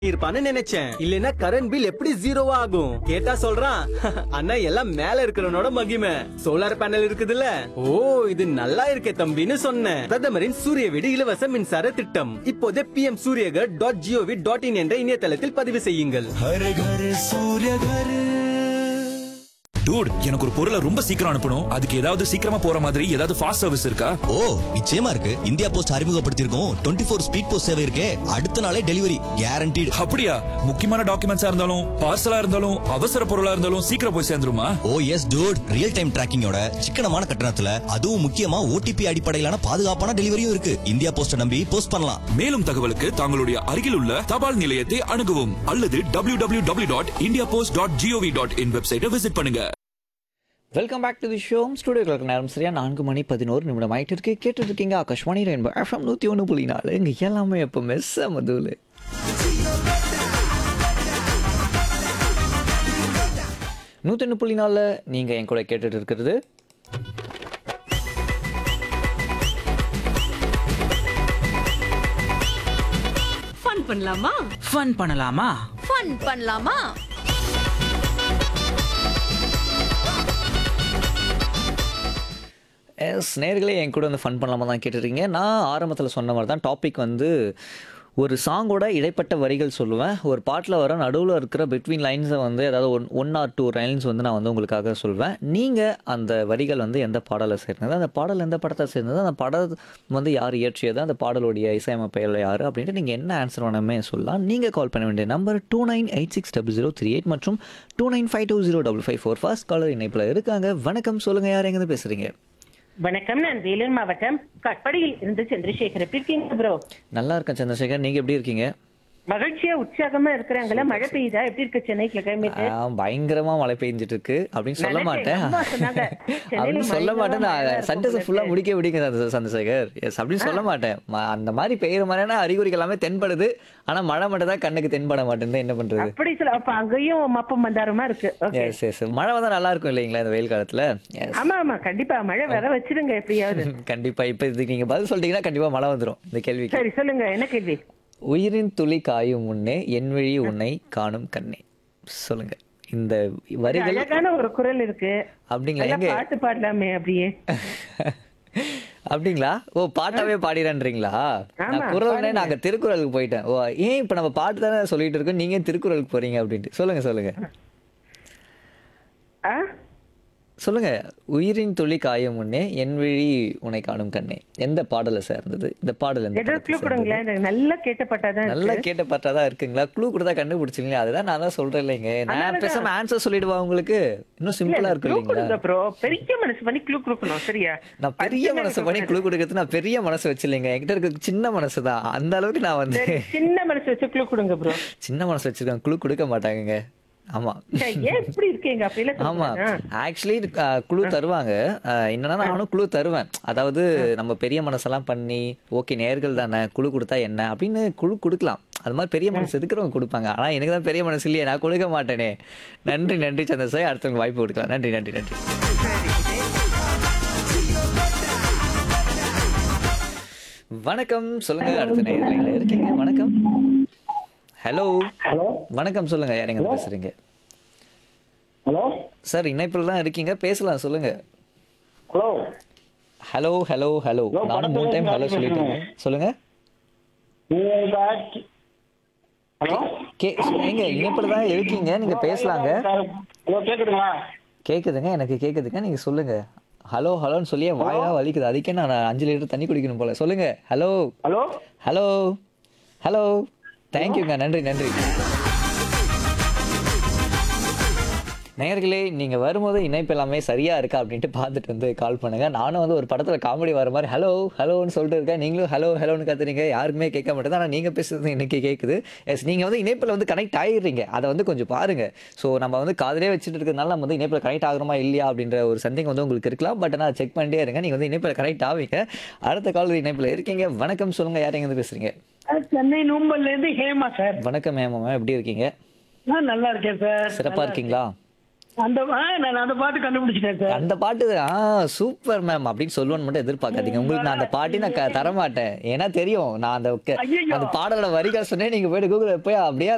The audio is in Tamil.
இருப்பான்னு நினைச்சேன் இல்லனா கரண்ட் பில் எப்படி ஜீரோவா ஆகும் கேட்டா சொல்றான் அண்ணா எல்லாம் மேல இருக்கிறவனோட மகிமை சோலார் பேனல் இருக்குதுல்ல ஓ இது நல்லா இருக்கே தம்பின்னு சொன்னேன் பிரதமரின் சூரிய வீடு இலவச மின்சார திட்டம் இப்போதே PM Suryaghar dot G O V dot in என்ற இணையதளத்தில் பதிவு செய்யுங்கள் हर घर सूर्य घर டூட் எனக்கு ஒரு பொருளை ரொம்ப சீக்கிரம் அனுப்பணும் அதுக்கு ஏதாவது சீக்கிரமா போற மாதிரி ஏதாவது ஃபாஸ்ட் சர்வீஸ் இருக்கா ஓ நிச்சயமா இருக்கு இந்தியா போஸ்ட் அறிமுகப்படுத்தியிருக்கோம் டுவெண்ட்டி ஃபோர் ஸ்பீட் போஸ்ட் சேவை இருக்கே அடுத்த நாளே டெலிவரி கேரண்டீடு அப்படியா முக்கியமான டாக்குமெண்ட்ஸா இருந்தாலும் பார்சலா இருந்தாலும் அவசர பொருளா இருந்தாலும் சீக்கிரம் போய் சேர்ந்துருமா ஓ எஸ் டூட் ரியல் டைம் டிராக்கிங்கோட சிக்கனமான கட்டணத்துல அதுவும் முக்கியமா ஓடிபி அடிப்படையிலான பாதுகாப்பான டெலிவரியும் இருக்கு இந்தியா போஸ்ட நம்பி போஸ்ட் பண்ணலாம் மேலும் தகவலுக்கு தங்களுடைய அருகில் உள்ள தபால் நிலையத்தை அணுகவும் அல்லது W W W dot India post dot G O V dot in வெப்சைட்டை விசிட் பண்ணுங்க welcome back to the show studio clerk நேரம் சரியா நான்கு மணி பதினோரு நிமிடம் ஆயிட்டு இருக்கு கேட்டுட்டு இருக்கீங்க ஆகாஷ்வாணி ரெயின்போ எஃப்எம் நூற்றி ஒன்று புள்ளி நாலு இங்கே எல்லாமே எப்போ மெஸ் மதுவில் நூற்றி புள்ளி நாலில் நீங்கள் என் கூட கேட்டுட்டு இருக்கிறது ஃபன் பண்ணலாமா ஃபன் பண்ணலாமா ஃபன் பண்ணலாமா எஸ் நேர்களே என் கூட வந்து ஃபன் பண்ணலாமா தான் கேட்டுருக்கீங்க நான் ஆரம்பத்தில் சொன்ன மாதிரி தான் டாபிக் வந்து ஒரு சாங்கோட இடைப்பட்ட வரிகள் சொல்லுவேன் ஒரு பாட்டில் வர நடுவில் இருக்கிற பிட்வீன் லைன்ஸை வந்து ஏதாவது one one or two lines வந்து நான் வந்து உங்களுக்காக சொல்வேன் நீங்கள் அந்த வரிகள் வந்து எந்த பாடலை சேர்ந்தது அந்த பாடல் எந்த படத்தை சேர்ந்தது அந்த படம் வந்து யார் இயற்றியது அந்த பாடலுடைய இசையமைப்பையில் யார் அப்படின்ட்டு நீங்கள் என்ன ஆன்சர் வேணுமே சொல்லலாம் நீங்கள் கால் பண்ண வேண்டிய number two nine eight six double zero three eight மற்றும் two nine five two zero double five four first caller இணைப்பில் இருக்காங்க வணக்கம் சொல்லுங்கள் யார் எங்கேருந்து பேசுகிறீங்க வணக்கம் நான் வேலூர் மாவட்டம் கட்படியில் இருந்து சந்திரசேகர் எப்படி இருக்கீங்க ப்ரோ நல்லா இருக்கேன் சந்திரசேகர் நீங்க எப்படி இருக்கீங்க மகிழ்ச்சியா உற்சாகமா இருக்கிறாங்களா மழை பெய்யுதா எப்படி இருக்கு சென்னைக்கு கிளைமேட் ஆ, பயங்கரமா மழை பெஞ்சிட்டு இருக்கு அப்படின்னு சொல்ல நினைச்சேன், மாட்டேன் அம்மா சொன்னாங்க. சென்னையில அப்படின்னு சொல்ல மாட்டேன் பயங்கரமா மழை நான் இருக்கும் சண்டேஸ் போல ஃபுல்லா இருக்கு. முடிக்க முடிக்க சந்திர- சந்திரசேகர் எஸ் அப்படின்னு சொல்ல மாட்டேன் ம- அந்த மாதிரி பெய்யுற மாதிரியான அறிகுறிகள் எல்லாமே தென்படுது ஆனா மழை மட்டும் தான் கண்ணுக்கு தென்பட மாட்டேங்குது என்ன பண்றது அப்படி சொல்ல அப்ப அங்கேயும் மப்பு மந்தாரமா இருக்கு ஓகே எஸ் எஸ் மழை வந்தா நல்லா இருக்கும் இல்லைங்களா இந்த வெயில் காலத்துல எஸ் ஆமா ஆமா கண்டிப்பா மழை வர வச்சிருங்க எப்படியாவது கண்டிப்பா இப்ப இதுக்கு நீங்க பதில் சொல்லிட்டீங்கன்னா கண்டிப்பா மழை வந்துரும் இந்த கேள்விக்கு சரி சொல்லுங்க என்ன கேள்வி உயிரின் துளி காயும் முன்னே என் வழி உன்னை காணும் கண்ணே சொல்லுங்க இந்த வரிகள் அழகான ஒரு குரல் இருக்கு அப்படிங்களா நல்லா எங்க பாட்டு பாடலாமே அப்படியே அப்படிங்களா ஓ பாட்டாவே பாடிறேன்றீங்களா நான் ஆமா, குரல்னே பாடுங்க. நாங்க திருக்குறளுக்கு போயிட்டேன் ஓ ஏன் இப்ப நம்ம பாட்டு தானே சொல்லிட்டு இருக்கோம் நீங்க ஏன் திருக்குறளுக்கு போறீங்க அப்படின்ட்டு சொல்லுங்க சொல்லுங்க ஆ? சொல்லுங்க உயிரின் துளி காயும் முன்னே என் விழி உன்னை காணும் கண்ணே எந்த பாடலை சேர்ந்தது இந்த பாடல் எந்த ஏதோ படத்தை க்ளூ சேர்ந்தது? கொடுங்களேன் எனக்கு நல்லா கேட்டப்பட்டாதான் நல்லா கேட்ட பாட்டாதான் இருக்குங்களா க்ளூ கொடுத்தா கண்டுபிடிச்சிங்களா அதுதான் நான் தான் சொல்றேன் இல்லைங்க நான் பேசாம ஆன்சர் சொல்லிடுவா உங்களுக்கு இன்னும் சிம்பிளா இருக்கும் க்ளூ இல்லைங்களா கொடுங்க ப்ரோ பெரிய மனசு பண்ணி க்ளூ கொடுக்கணும் சரியா நான் பெரிய பச்சையா மனசு பண்ணி இருக்கக்கூடாது. க்ளூ கொடுக்கறது நான் பெரிய மனசு வச்சில்லைங்க என்கிட்ட இருக்க சின்ன மனசு தான் அந்த அளவுக்கு நான் வந்து சரி, சின்ன மனசு வச்சு க்ளூ கொடுங்க ப்ரோ சின்ன மனசு வச்சிருக்கேன் குழு கொடுக்க மாட்டாங்கங்க ஆமா ஏன் இப்படி இருக்கீங்க அப்படில ஆமா ஆக்சுவலி குழு தருவாங்க அஹ், என்னன்னா நானும் குழு தருவேன் அதாவது நம்ம பெரிய மனசெல்லாம் பண்ணி ஓகே நேர்கள் தானே குழு கொடுத்தா என்ன அப்படின்னு குழு கொடுக்கலாம் அது மாதிரி பெரிய மனசு எதுக்குறவங்க கொடுப்பாங்க ஆனா எனக்கு தான் பெரிய மனசு இல்லையே நான் கொடுக்க மாட்டேனே நன்றி நன்றி சந்திரசாய் அடுத்தவங்க வாய்ப்பு கொடுக்கலாம் நன்றி நன்றி நன்றி வணக்கம் சொல்லுங்க அடுத்த நேரில் இருக்கீங்க வணக்கம் ஹலோ ஹலோ வணக்கம் சொல்லுங்க யார் எங்க பேசுறீங்க ஹலோ சார் இணைப்பில் தான் இருக்கீங்க பேசலாம் சொல்லுங்க hello hello hello hello Hello, நானும் மூணு டைம் ஹலோ படத்துல சொல்லிட்டேங்க சொல்லுங்க நீங்க பாக்கி- ஹலோ கே எங்க இணைப்பில் தான் இருக்கீங்க நீங்க பேசலாங்க ஹலோ கேக்குதுங்களா கேக்குதுங்க எனக்கு கேக்குதுங்க நீங்க சொல்லுங்க ஹலோ ஹலோன்னு சொல்லியே வாயெல்லாம் வலிக்குது அதுக்கே நான் அஞ்சு லிட்டர் தண்ணி குடிக்கணும் போல சொல்லுங்க ஹலோ ஹலோ ஹலோ ஹலோ தேங்க்யூங்க நன்றி நன்றி நேயர்களே நீங்க வரும்போது இணைப்பு எல்லாமே சரியா இருக்கா அப்படின்ட்டு பார்த்துட்டு வந்து கால் பண்ணுங்க நானும் வந்து ஒரு படத்துல காமெடி வர மாதிரி ஹலோ ஹலோன்னு சொல்லிட்டு இருக்கேன் நீங்களும் ஹலோ ஹலோன்னு கத்துறீங்க யாருக்குமே கேட்க மாட்டேது ஆனால் நீங்க பேசுறது இன்னைக்கு கேட்குது எஸ் நீங்க வந்து இணைப்பில் வந்து கனெக்ட் ஆகிடுறீங்க அதை வந்து கொஞ்சம் பாருங்க ஸோ நம்ம வந்து காதலே வச்சுட்டு இருக்கிறதுனால நம்ம வந்து இணைப்பில் கனெக்ட் ஆகுறோமா இல்லையா அப்படின்ற ஒரு சந்தேகம் வந்து உங்களுக்கு இருக்கலாம் பட் ஆனால் செக் பண்ணிட்டே இருங்க நீங்க வந்து இணைப்பில் கனெக்ட் ஆவீங்க அடுத்த கால் இணைப்பில் இருக்கீங்க வணக்கம் சொல்லுங்க யார் எங்க பேசுறீங்க சென்னை நூம்பல்ல இருந்து ஹேமா சார் வணக்கம் மேம் எப்படி இருக்கீங்க நான் நல்லா இருக்கேன் சார் சிறப்பா இருக்கீங்களா அந்த ஆ, நான் அந்த பாட்டு கண்டுபிடிச்சிட்டேன் சார் அந்த பாட்டு ஆ சூப்பர் மேம் அப்படின்னு சொல்லுவேன்னு மட்டும் எதிர்பார்க்காதீங்க உங்களுக்கு நான் அந்த பாட்டி நான் க- தர மாட்டேன் ஏன்னா தெரியும் நான் அந்த க- ஐயையோ. அந்த பாடலோட வரிகள் சொன்னேன் நீங்க போயிட்டு கூகுள் போய் அப்படியே